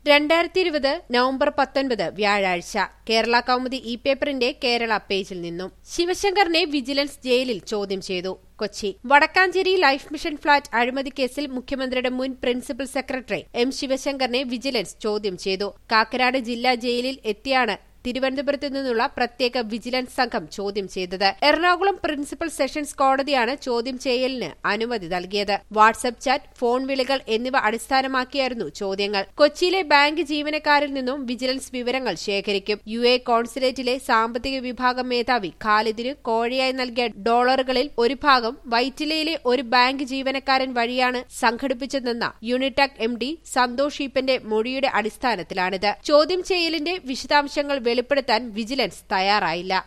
രണ്ടായിരത്തി ഇരുപത് നവംബർ പത്തൊൻപത് വ്യാഴാഴ്ച കേരള കൗമുദി ഇ പേപ്പറിന്റെ കേരള പേജിൽ നിന്നും ശിവശങ്കറിനെ വിജിലൻസ് ജയിലിൽ ചോദ്യം ചെയ്തു Kochi Wadakkanchery life mission flat അഴിമതി കേസിൽ മുഖ്യമന്ത്രിയുടെ മുൻ പ്രിൻസിപ്പൽ സെക്രട്ടറി എം ശിവശങ്കറിനെ വിജിലൻസ് ചോദ്യം ചെയ്തു കാക്കനാട് ജില്ലാ ജയിലിൽ എത്തിയാണ് തിരുവനന്തപുരത്തു നിന്നുള്ള പ്രത്യേക വിജിലൻസ് സംഘം ചോദ്യം ചെയ്തത് എറണാകുളം പ്രിൻസിപ്പൽ സെഷൻസ് കോടതിയാണ് ചോദ്യം ചെയ്യലിന് അനുമതി നൽകിയത് വാട്സ്ആപ്പ് ചാറ്റ് ഫോൺ വിളികൾ എന്നിവ അടിസ്ഥാനമാക്കിയായിരുന്നു ചോദ്യങ്ങൾ കൊച്ചിയിലെ ബാങ്ക് ജീവനക്കാരിൽ നിന്നും വിജിലൻസ് വിവരങ്ങൾ ശേഖരിക്കും യു എ കോൺസുലേറ്റിലെ സാമ്പത്തിക വിഭാഗം മേധാവി ഖാലിദിന് കോഴയായി നൽകിയ ഡോളറുകളിൽ ഒരു ഭാഗം വൈറ്റിലയിലെ ഒരു ബാങ്ക് ജീവനക്കാരൻ വഴിയാണ് സംഘടിപ്പിച്ചതെന്ന യൂണിടാക് എം ഡി സന്തോഷ് ഈപ്പന്റെ മൊഴിയുടെ അടിസ്ഥാനത്തിലാണിത് ചോദ്യം ചെയ്യലിന്റെ വിശദാംശങ്ങൾ വെളിപ്പെടുത്താൻ വിജിലൻസ് തയ്യാറായില്ല